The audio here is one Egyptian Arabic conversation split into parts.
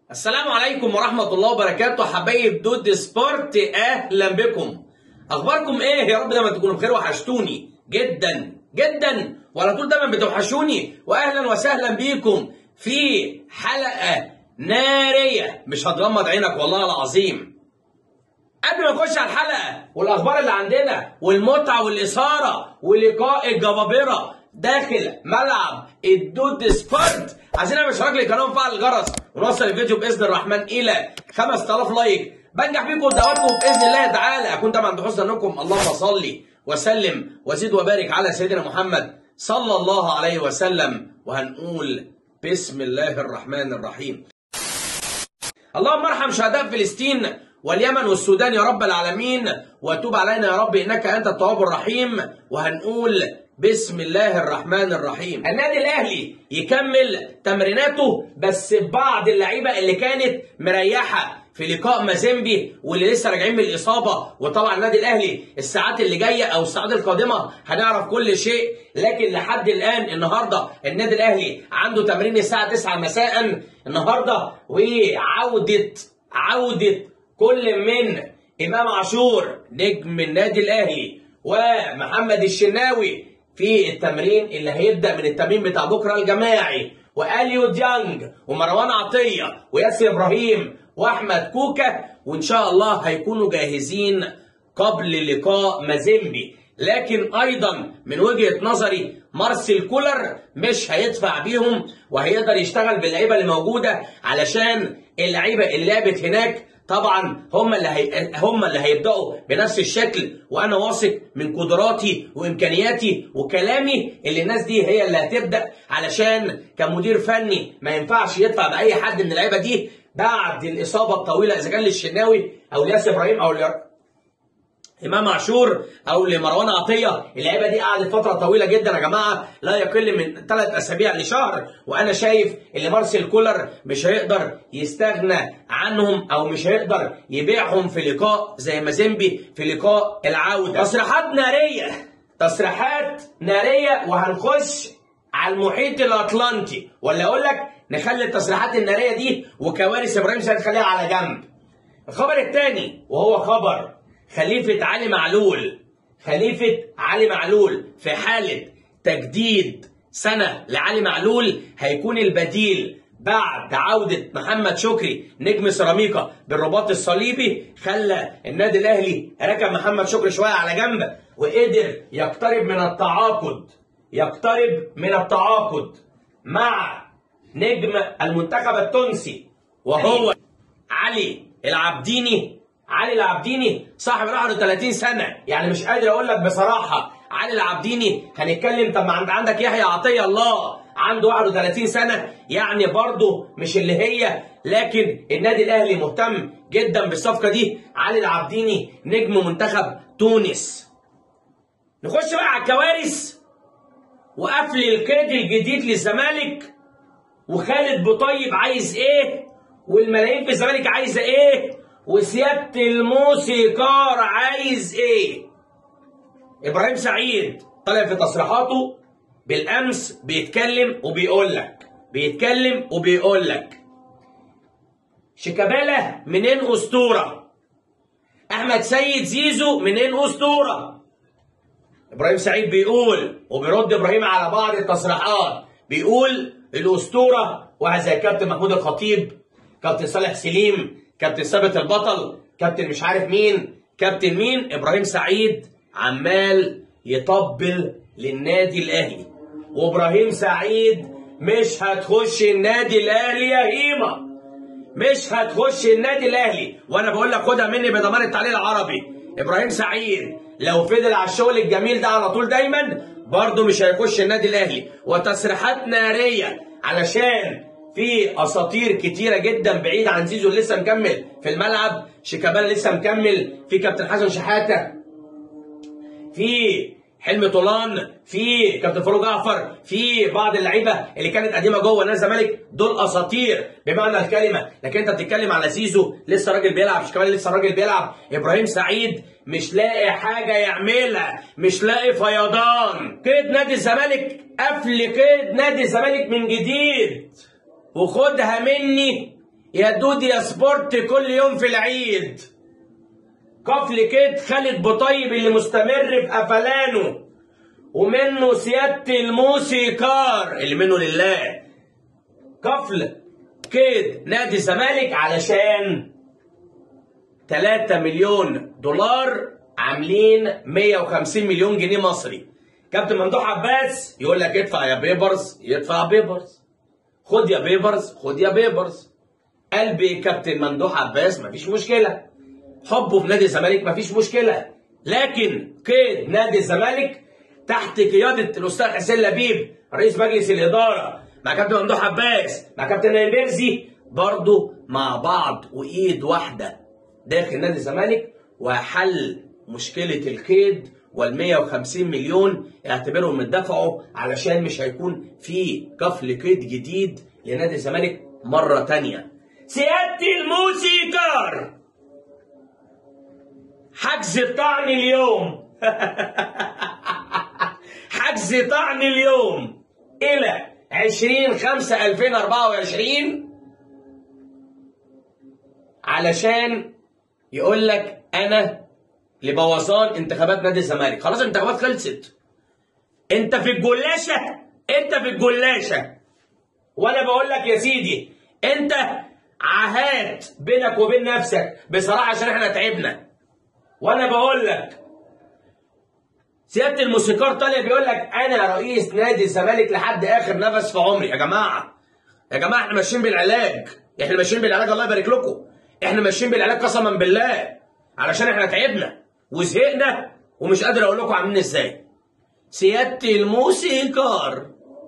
السلام عليكم ورحمة الله وبركاته حبايب دود سبورت أهلا بكم أخباركم إيه يا رب دايما تكونوا بخير وحشتوني جدا جدا وعلى طول دايما بتوحشوني وأهلا وسهلا بيكم في حلقة نارية مش هتغمض عينك والله العظيم قبل ما نخش على الحلقة والأخبار اللي عندنا والمتعة والإثارة ولقاء الجبابرة داخل ملعب الدود سبورت عايزين نعمل اشتراك للقناه وفعل الجرس ونوصل الفيديو باذن الرحمن الى 5000 لايك بنجح بيكم دعواتكم باذن الله تعالى اكون طبعا عند حسن ظنكم اللهم صل وسلم وزد وبارك على سيدنا محمد صلى الله عليه وسلم وهنقول بسم الله الرحمن الرحيم اللهم ارحم شهداء فلسطين واليمن والسودان يا رب العالمين وتوب علينا يا رب انك انت التواب الرحيم وهنقول بسم الله الرحمن الرحيم النادي الاهلي يكمل تمريناته بس بعض اللعيبه اللي كانت مريحه في لقاء مازيمبي واللي لسه راجعين من الاصابه وطبعا النادي الاهلي الساعات اللي جايه او الساعات القادمه هنعرف كل شيء لكن لحد الان النهارده النادي الاهلي عنده تمرين الساعه 9 مساء النهارده وعوده عوده كل من امام عاشور نجم النادي الاهلي ومحمد الشناوي في التمرين اللي هيبدا من التمرين بتاع بكره الجماعي واليو ديانج ومروان عطيه وياسر ابراهيم واحمد كوكا وان شاء الله هيكونوا جاهزين قبل لقاء مازيمبي لكن ايضا من وجهه نظري مارسيل كولر مش هيدفع بيهم وهيقدر يشتغل باللعيبه اللي موجوده علشان اللعيبه اللي لعبت هناك طبعا هم اللي هي... هم اللي هيبداوا بنفس الشكل وانا واثق من قدراتي وامكانياتي وكلامي اللي الناس دي هي اللي هتبدا علشان كمدير فني ما ينفعش يدفع باي حد من اللعيبه دي بعد الاصابه الطويله اذا كان للشناوي او لياسر ابراهيم او ل... امام عاشور او لمروان عطيه اللعيبه دي قعدت فتره طويله جدا يا جماعه لا يقل من ثلاث اسابيع لشهر وانا شايف ان مارسيل كولر مش هيقدر يستغنى عنهم او مش هيقدر يبيعهم في لقاء زي مازيمبي في لقاء العوده تصريحات ناريه تصريحات ناريه وهنخش على المحيط الاطلنطي ولا اقول لك نخلي التصريحات الناريه دي وكوارث ابراهيم سيد خليها على جنب الخبر الثاني وهو خبر خليفة علي معلول خليفة علي معلول في حالة تجديد سنة لعلي معلول هيكون البديل بعد عودة محمد شكري نجم سيراميكا بالرباط الصليبي خلى النادي الأهلي ركب محمد شكري شوية على جنب وقدر يقترب من التعاقد يقترب من التعاقد مع نجم المنتخب التونسي وهو علي العبديني علي العبديني صاحب 31 سنه يعني مش قادر اقول لك بصراحه علي العبديني هنتكلم طب ما عندك يحيى عطيه الله عنده 31 سنه يعني برضه مش اللي هي لكن النادي الاهلي مهتم جدا بالصفقه دي علي العبديني نجم منتخب تونس نخش بقى على الكوارث وقفل القيد الجديد للزمالك وخالد بوطيب عايز ايه والملايين في الزمالك عايزه ايه وسيادة الموسيقار عايز ايه؟ ابراهيم سعيد طلع في تصريحاته بالامس بيتكلم وبيقول لك بيتكلم وبيقول لك شيكابالا منين اسطوره احمد سيد زيزو منين اسطوره ابراهيم سعيد بيقول وبيرد ابراهيم على بعض التصريحات بيقول الاسطوره واحد زي كابتن محمود الخطيب كابتن صالح سليم كابتن ثابت البطل كابتن مش عارف مين كابتن مين ابراهيم سعيد عمال يطبل للنادي الاهلي وابراهيم سعيد مش هتخش النادي الاهلي يا هيما مش هتخش النادي الاهلي وانا بقول لك خدها مني بضمان التعليق العربي ابراهيم سعيد لو فضل على الشغل الجميل ده على طول دايما برضه مش هيخش النادي الاهلي وتصريحات ناريه علشان في اساطير كتيره جدا بعيد عن زيزو اللي لسه مكمل في الملعب شيكابالا لسه مكمل في كابتن حسن شحاته في حلمي طولان في كابتن فاروق جعفر في بعض اللعيبه اللي كانت قديمه جوه نادي الزمالك دول اساطير بمعنى الكلمه لكن انت بتتكلم على زيزو لسه راجل بيلعب شيكابالا لسه راجل بيلعب ابراهيم سعيد مش لاقي حاجه يعملها مش لاقي فيضان قيد نادي الزمالك قفل قيد نادي الزمالك من جديد وخدها مني يا دود يا سبورت كل يوم في العيد كفل كيد خالد بطيب اللي مستمر في قفلانه ومنه سيادة الموسيقار اللي منه لله كفل كيد نادي الزمالك علشان 3 مليون دولار عاملين 150 مليون جنيه مصري كابتن ممدوح عباس يقول لك ادفع يا بيبرز يدفع بيبرز خد يا بيبرز خد يا بيبرز قلبي كابتن ممدوح عباس مفيش مشكله حبه في نادي الزمالك مفيش مشكله لكن قيد نادي الزمالك تحت قياده الاستاذ حسين لبيب رئيس مجلس الاداره مع كابتن ممدوح عباس مع كابتن نايم بيرزي برضه مع بعض وايد واحده داخل نادي الزمالك وحل مشكله القيد وال 150 مليون اعتبرهم اتدفعوا علشان مش هيكون في كفل قيد جديد لنادي الزمالك مره تانية سياده الموسيقار حجز طعن اليوم حجز طعن اليوم الى 20 5 2024 علشان يقول لك انا لبوظان انتخابات نادي الزمالك خلاص الانتخابات خلصت انت في الجلاشه انت في الجلاشه وانا بقول لك يا سيدي انت عهات بينك وبين نفسك بصراحه عشان احنا تعبنا وانا بقول لك سياده الموسيقار طالع بيقول لك انا رئيس نادي الزمالك لحد اخر نفس في عمري يا جماعه يا جماعه احنا ماشيين بالعلاج احنا ماشيين بالعلاج الله يبارك لكم احنا ماشيين بالعلاج قسما بالله علشان احنا تعبنا وزهقنا ومش قادر اقول لكم عاملين ازاي سياده الموسيقار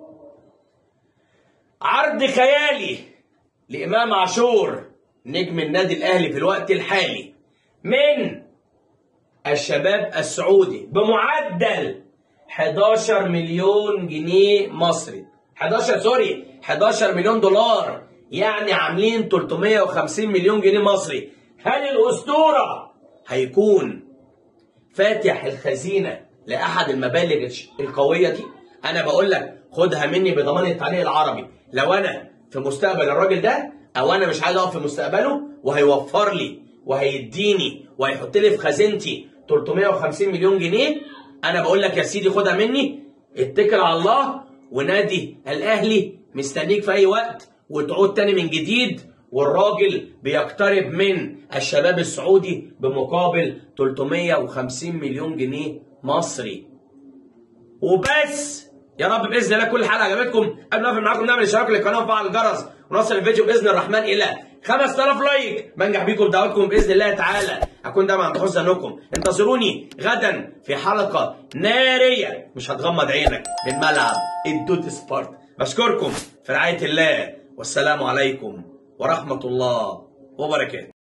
عرض خيالي لامام عاشور نجم النادي الاهلي في الوقت الحالي من الشباب السعودي بمعدل 11 مليون جنيه مصري 11 سوري 11 مليون دولار يعني عاملين 350 مليون جنيه مصري هل الاسطوره هيكون فاتح الخزينه لاحد المبالغ القويه دي انا بقول لك خدها مني بضمان التعليق العربي لو انا في مستقبل الراجل ده او انا مش عايز اقف في مستقبله وهيوفر لي وهيديني وهيحط لي في خزينتي 350 مليون جنيه انا بقول لك يا سيدي خدها مني اتكل على الله ونادي الاهلي مستنيك في اي وقت وتعود تاني من جديد والراجل بيقترب من الشباب السعودي بمقابل 350 مليون جنيه مصري وبس يا رب باذن الله كل حلقه عجبتكم قبل ما اقفل معاكم نعمل اشتراك للقناه وفعل الجرس ونوصل الفيديو باذن الرحمن الى 5000 لايك بنجح بيكم دعواتكم باذن الله تعالى اكون دايما عند حسن ظنكم انتظروني غدا في حلقه ناريه مش هتغمض عينك من ملعب الدوت سبورت بشكركم في رعايه الله والسلام عليكم ورحمه الله وبركاته